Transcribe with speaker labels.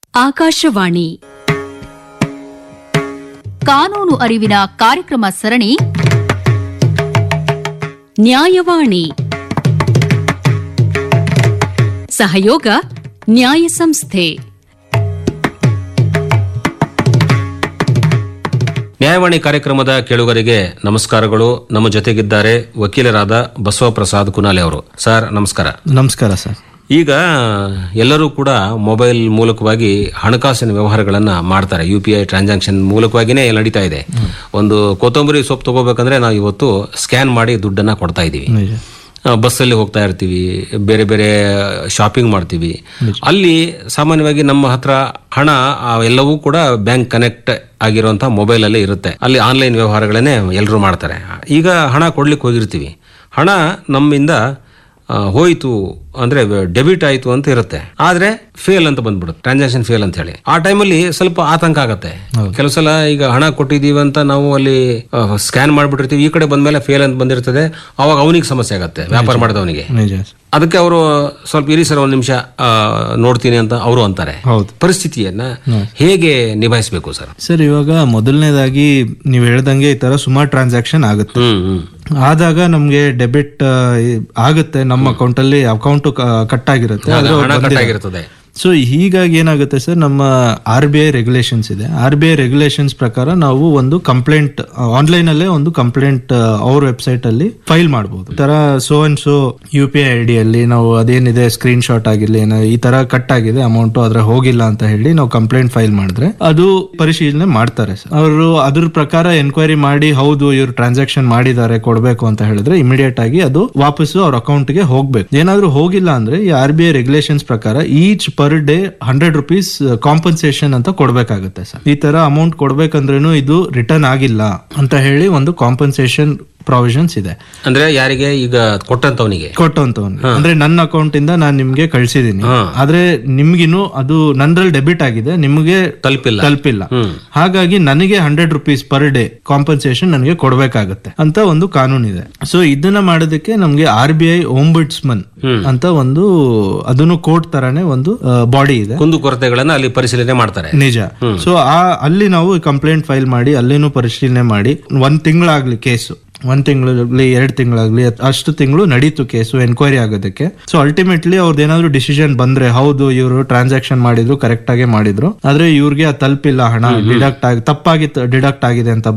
Speaker 1: ಆಕಾಶವಾಣಿ ಕಾನೂನು ಅರಿವಿನ ಕಾರ್ಯಕ್ರಮ ಸರಣಿ ನ್ಯಾಯವಾಣಿ ಸಹಯೋಗ ನ್ಯಾಯ ಸಂಸ್ಥೆ
Speaker 2: ನ್ಯಾಯವಾಣಿ ಕಾರ್ಯಕ್ರಮದ ಕೇಳುಗರಿಗೆ ನಮಸ್ಕಾರಗಳು ನಮ್ಮ ಜೊತೆಗಿದ್ದಾರೆ ವಕೀಲರಾದ ಬಸವಪ್ರಸಾದ್ ಕುನಾಲೆ ಅವರು ಸರ್ ನಮಸ್ಕಾರ
Speaker 3: ನಮಸ್ಕಾರ ಸರ್
Speaker 2: ಈಗ ಎಲ್ಲರೂ ಕೂಡ ಮೊಬೈಲ್ ಮೂಲಕವಾಗಿ ಹಣಕಾಸಿನ ವ್ಯವಹಾರಗಳನ್ನ ಮಾಡ್ತಾರೆ ಯು ಪಿ ಐ ಟ್ರಾನ್ಸಾಕ್ಷನ್ ಮೂಲಕವಾಗಿನೇ ನಡೀತಾ ಇದೆ ಒಂದು ಕೊತ್ತಂಬರಿ ಸೊಪ್ಪು ತಗೋಬೇಕಂದ್ರೆ ನಾವು ಇವತ್ತು ಸ್ಕ್ಯಾನ್ ಮಾಡಿ ದುಡ್ಡನ್ನ ಕೊಡ್ತಾ ಇದೀವಿ
Speaker 3: ನಿಜ
Speaker 2: ಆ, ಬಸ್ಸಲ್ಲಿ ಹೋಗ್ತಾ ಇರ್ತೀವಿ ಬೇರೆ ಬೇರೆ ಶಾಪಿಂಗ್ ಮಾಡ್ತೀವಿ ಅಲ್ಲಿ ಸಾಮಾನ್ಯವಾಗಿ ನಮ್ಮ ಹತ್ರ ಹಣ ಆ, ಎಲ್ಲವೂ ಕೂಡ ಬ್ಯಾಂಕ್ ಕನೆಕ್ಟ್ ಆಗಿರುವಂತ ಮೊಬೈಲ್ ಅಲ್ಲೇ ಇರುತ್ತೆ ಅಲ್ಲಿ ಆನ್ಲೈನ್ ವ್ಯವಹಾರಗಳನ್ನೇ ಎಲ್ಲರೂ ಮಾಡ್ತಾರೆ ಈಗ ಹಣ ಕೊಡ್ಲಿಕ್ಕೆ ಹೋಗಿರ್ತೀವಿ ಹಣ ನಮ್ಮಿಂದ ಆ, ಹೋಯ್ತು ಅಂದ್ರೆ ಡೆಬಿಟ್ ಆಯ್ತು ಅಂತ ಇರುತ್ತೆ ಆದ್ರೆ ಫೇಲ್ ಅಂತ ಬಂದ್ಬಿಡುತ್ತೆ ಟ್ರಾನ್ಸಾಕ್ಷನ್ ಫೇಲ್ ಅಂತ ಹೇಳಿ ಆ ಟೈಮಲ್ಲಿ ಸ್ವಲ್ಪ ಆತಂಕ ಆಗತ್ತೆ ಕೆಲವು ಸಲ ಈಗ ಹಣ ಕೊಟ್ಟಿದೀವಿ ಅಂತ ನಾವು ಅಲ್ಲಿ ಸ್ಕ್ಯಾನ್ ಮಾಡ್ಬಿಟ್ಟಿರ್ತೀವಿ ಈ ಕಡೆ ಬಂದ್ಮೇಲೆ ಫೇಲ್ ಅಂತ ಬಂದಿರ್ತದೆ ಅವಾಗ ಅವನಿಗೆ ಸಮಸ್ಯೆ ಆಗತ್ತೆ ವ್ಯಾಪಾರ ಮಾಡಿದವನಿಗೆ
Speaker 3: ನಿಜ ಸರ್.
Speaker 2: ಅದಕ್ಕೆ ಅವರು ಸ್ವಲ್ಪ ಇರಿ ಸರ್ ಒಂದ್ ನಿಮಿಷ ನೋಡ್ತೀನಿ ಅಂತ ಅವರು ಅಂತಾರೆ
Speaker 3: ಹೌದು
Speaker 2: ಪರಿಸ್ಥಿತಿಯನ್ನ ಹೇಗೆ ನಿಭಾಯಿಸಬೇಕು ಸರ್
Speaker 3: ಸರ್ ಇವಾಗ ಮೊದಲನೇದಾಗಿ ನೀವು ಹೇಳ್ದಂಗೆ ಈ ತರ ಸುಮಾರು ಟ್ರಾನ್ಸಾಕ್ಷನ್ ಆಗುತ್ತೆ
Speaker 2: ಹ್ಮ್ ಹ್ಮ್
Speaker 3: ಆದಾಗ ನಮ್ಗೆ ಡೆಬಿಟ್ ಆಗುತ್ತೆ ನಮ್ಮ ಅಕೌಂಟ್ ಅಲ್ಲಿ ಅಕೌಂಟ್ ಕಟ್ ಆಗಿರುತ್ತೆ ಆದ್ರೆ
Speaker 2: ಹಣ ಕಟ್ಟಾಗಿರ್ತದೆ
Speaker 3: ಸೊ ಹೀಗಾಗಿ ಏನಾಗುತ್ತೆ ಸರ್ ನಮ್ಮ ಆರ್ ಬಿ ಐ ರೆಗ್ಯುಲೇಷನ್ಸ್ ಇದೆ ಆರ್ ಬಿ ಐ ರೆಗ್ಯುಲೇಷನ್ಸ್ ಪ್ರಕಾರ ನಾವು ಒಂದು ಕಂಪ್ಲೇಂಟ್ ಆನ್ಲೈನ್ ಅಲ್ಲೇ ಒಂದು ಕಂಪ್ಲೇಂಟ್ ಅವ್ರ ವೆಬ್ಸೈಟ್ ಅಲ್ಲಿ ಫೈಲ್ ಮಾಡಬಹುದು ತರ so and so U P I I ಅಲ್ಲಿ ನಾವು ಅದೇನಿದೆ ಸ್ಕ್ರೀನ್ ಶಾಟ್ ಆಗಿರ್ಲಿ ಏನೋ ಈ ತರ ಕಟ್ ಆಗಿದೆ ಅಮೌಂಟ್ ಅದ್ರ ಹೋಗಿಲ್ಲ ಅಂತ ಹೇಳಿ ನಾವು ಕಂಪ್ಲೇಂಟ್ ಫೈಲ್ ಮಾಡಿದ್ರೆ ಅದು ಪರಿಶೀಲನೆ ಮಾಡ್ತಾರೆ ಸರ್ ಅವರು ಅದ್ರ ಪ್ರಕಾರ ಎನ್ಕ್ವೈರಿ ಮಾಡಿ ಹೌದು ಇವ್ರು ಟ್ರಾನ್ಸಾಕ್ಷನ್ ಮಾಡಿದ್ದಾರೆ ಕೊಡ್ಬೇಕು ಅಂತ ಹೇಳಿದ್ರೆ ಇಮಿಡಿಯೇಟ್ ಆಗಿ ಅದು ವಾಪಸ್ಸು ಅವ್ರ ಅಕೌಂಟ್ ಗೆ ಹೋಗ್ಬೇಕು ಏನಾದ್ರೂ ಹೋಗಿಲ್ಲ ಅಂದ್ರೆ ಈ ಆರ್ ಬಿ ಐ ರೆಗ್ಯುಲೇಷನ್ಸ್ ಪ್ರಕಾರ each per day hundred rupees compensation ಅಂತ ಕೊಡ್ಬೇಕಾಗುತ್ತೆ ಸರ್ ಈ ತರ ಅಮೌಂಟ್ ಕೊಡ್ಬೇಕಂದ್ರೂ ಇದು ರಿಟರ್ನ್ ಆಗಿಲ್ಲ ಅಂತ ಹೇಳಿ ಒಂದು ಕಾಂಪನ್ಸೇಷನ್ ಪ್ರಾವಿಷನ್ಸ್ ಇದೆ
Speaker 2: ಅಂದ್ರೆ ಯಾರಿಗೆ ಈಗ ಕೊಟ್ಟಂತವನಿಗೆ
Speaker 3: ಕೊಟ್ಟಂತವನು ಅಂದ್ರೆ ನನ್ನ ಅಕೌಂಟ್ ಇಂದ ನಾನು ನಿಮ್ಗೆ ಕಳ್ಸಿದೀನಿ ಆದ್ರೆ ನಿಮ್ಗಿನ್ನು ಅದು ನನ್ರಲ್ಲಿ ಡೆಬಿಟ್ ಆಗಿದೆ ನಿಮ್ಗೆ
Speaker 2: ತಲುಪಿಲ್ಲ
Speaker 3: ತಲುಪಿಲ್ಲ ಹಾಗಾಗಿ ನನಗೆ hundred rupees per day compensation ನನಗೆ ಕೊಡ್ಬೇಕಾಗತ್ತೆ ಅಂತ ಒಂದು ಕಾನೂನು ಇದೆ ಸೊ ಇದನ್ನ ಮಾಡೋದಕ್ಕೆ ನಮ್ಗೆ ಆರ್ ಬಿ ಐ ಓಂಬುಡ್ಸ್ಮನ್ ಅಂತ ಒಂದು ಅದನ್ನು ಕೋರ್ಟ್ ತರಾನೇ ಒಂದು ಬಾಡಿ ಇದೆ
Speaker 2: ಕುಂದು ಕೊರತೆಗಳನ್ನ ಅಲ್ಲಿ ಪರಿಶೀಲನೆ ಮಾಡ್ತಾರೆ
Speaker 3: ನಿಜ ಸೊ ಆ ಅಲ್ಲಿ ನಾವು ಕಂಪ್ಲೇಂಟ್ ಫೈಲ್ ಮಾಡಿ ಅಲ್ಲೇನು ಪರಿಶೀಲನೆ ಮಾಡಿ ಒಂದ್ ತಿಂಗಳಾಗ್ಲಿ ಕೇಸು ಒಂದ್ ತಿಂಗಳಾಗ್ಲಿ ಎರಡ್ ತಿಂಗಳಾಗ್ಲಿ ಅಷ್ಟು ತಿಂಗಳು ನಡೀತು ಕೇಸು ಎನ್ಕ್ವೈರಿ ಆಗೋದಕ್ಕೆ ಸೊ ಅಲ್ಟಿಮೇಟ್ಲಿ ಅವ್ರದ್ದು ಏನಾದ್ರು ಡಿಸಿಷನ್ ಬಂದ್ರೆ ಹೌದು ಇವರು ಟ್ರಾನ್ಸಾಕ್ಷನ್ ಮಾಡಿದ್ರು ಕರೆಕ್ಟ್ ಆಗಿ ಮಾಡಿದ್ರು ಆದ್ರೆ ಇವ್ರಿಗೆ ಅದು ತಲುಪಿಲ್ಲ ಹಣ ಡಿಡಕ್ಟ್ ಆಗಿ ತಪ್ಪಾಗಿ ಡಿಡಕ್ಟ್ ಆಗಿದೆ ಅಂತ